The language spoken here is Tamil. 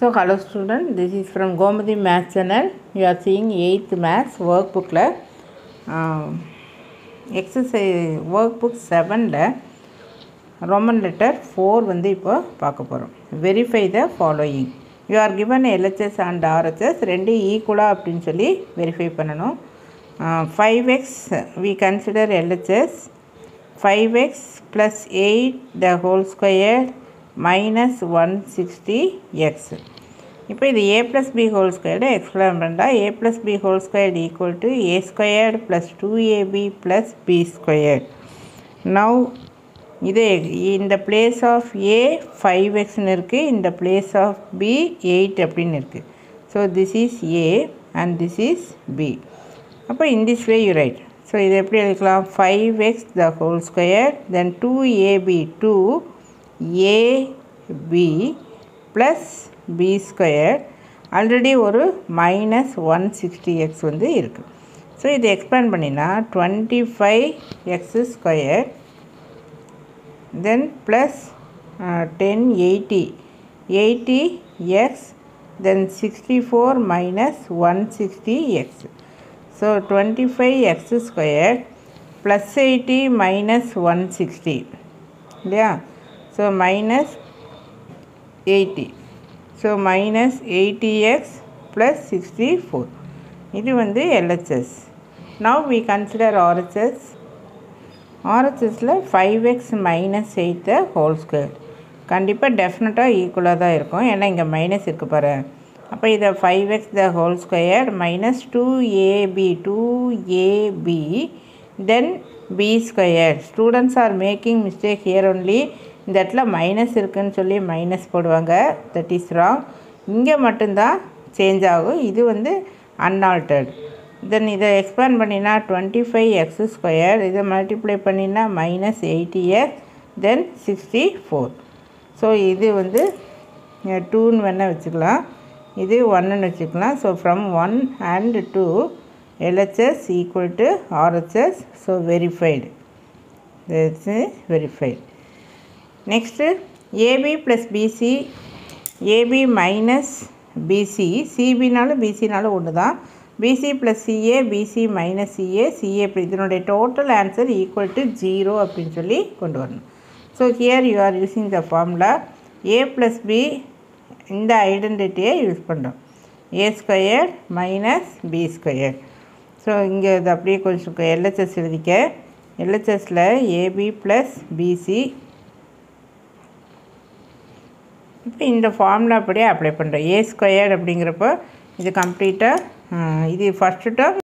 So hello student, this is from Gomadi Math channel. You are seeing 8th Maths workbookல எக்ஸசைஸ் ஒர்க் புக் செவனில் ரோமன் லெட்டர் ஃபோர் வந்து இப்போ பார்க்க போகிறோம் verify the following you are given LHS and RHS ரெண்டு ஈக்குவலாக அப்படின்னு சொல்லி வெரிஃபை பண்ணணும் five x we consider LHS five x plus eight the whole square minus one sixty x இப்போ இது A plus B whole squared explain பண்ணுறா A plus B whole squared equal to A squared plus two AB plus B squared now இது இந்த பிளேஸ் ஆஃப் ஏ ஃபைவ் எக்ஸ்னு இருக்குது இந்த பிளேஸ் ஆஃப் பி எயிட் அப்படின்னு இருக்குது so this is A and this is B அப்போ in this way you write so இது எப்படி எழுதிக்கலாம் five x the whole square then two AB two AB plus B square already ஒரு மைனஸ் ஒன் சிக்ஸ்டி எக்ஸ் வந்து இருக்குது ஸோ இது எக்ஸ்பேண்ட் பண்ணினா twenty five x square then plus ten eighty eighty x then sixty four minus one sixty x so twenty five x square plus eighty minus one sixty இல்லையா so minus eighty so minus eighty x plus sixty four இது வந்து LHS now we consider RHS ஆர்ஹெச்எஸில் five x minus eight the whole square கண்டிப்பாக டெஃபினட்டாக ஈக்குவலாக தான் இருக்கும் ஏன்னா இங்கே மைனஸ் இருக்குது பாரு அப்போ இதை five x the whole square minus two AB two AB then B square students are making mistake here only இந்த இடத்துல மைனஸ் இருக்குதுன்னு சொல்லி மைனஸ் போடுவாங்க தட் இஸ் ராங் இங்கே மட்டும்தான் சேஞ்ச் ஆகும் இது வந்து அன்ஆல்டர்டு தென் இதை எக்ஸ்பேண்ட் பண்ணினா டுவெண்ட்டி ஃபைவ் எக்ஸ் ஸ்கொயர் இதை மல்டிப்ளை பண்ணினா minus eighty x then sixty four so இது வந்து டூன்னு வேணால் வச்சுக்கலாம் இது ஒன்றுன்னு வச்சுக்கலாம் so from one and two LHS equal to RHS so verified it's verified next AB plus BC AB minus BC சிபினாலும் பிசினாலும் ஒன்று தான் BC plus CA BC minus CA CA இதனுடைய total answer equal to zero அப்படின்னு சொல்லி கொண்டு வரணும் so here you are using the formula A plus B இந்த ஐடென்டிட்டியை யூஸ் பண்ணுறோம் A square minus B square so இங்கே இது அப்படியே கொஞ்சம் எல்ஹெச்எஸ் எழுதிக்க எல்ஹெச்எஸில் ஏபி ப்ளஸ் பிசி இப்போ இந்த ஃபார்முலா அப்படியே அப்ளை பண்ணுறோம் ஏ ஸ்கொயர் அப்படிங்கிறப்போ இது கம்ப்ளீட்டாக இது ஃபஸ்ட்டு டேர்ம்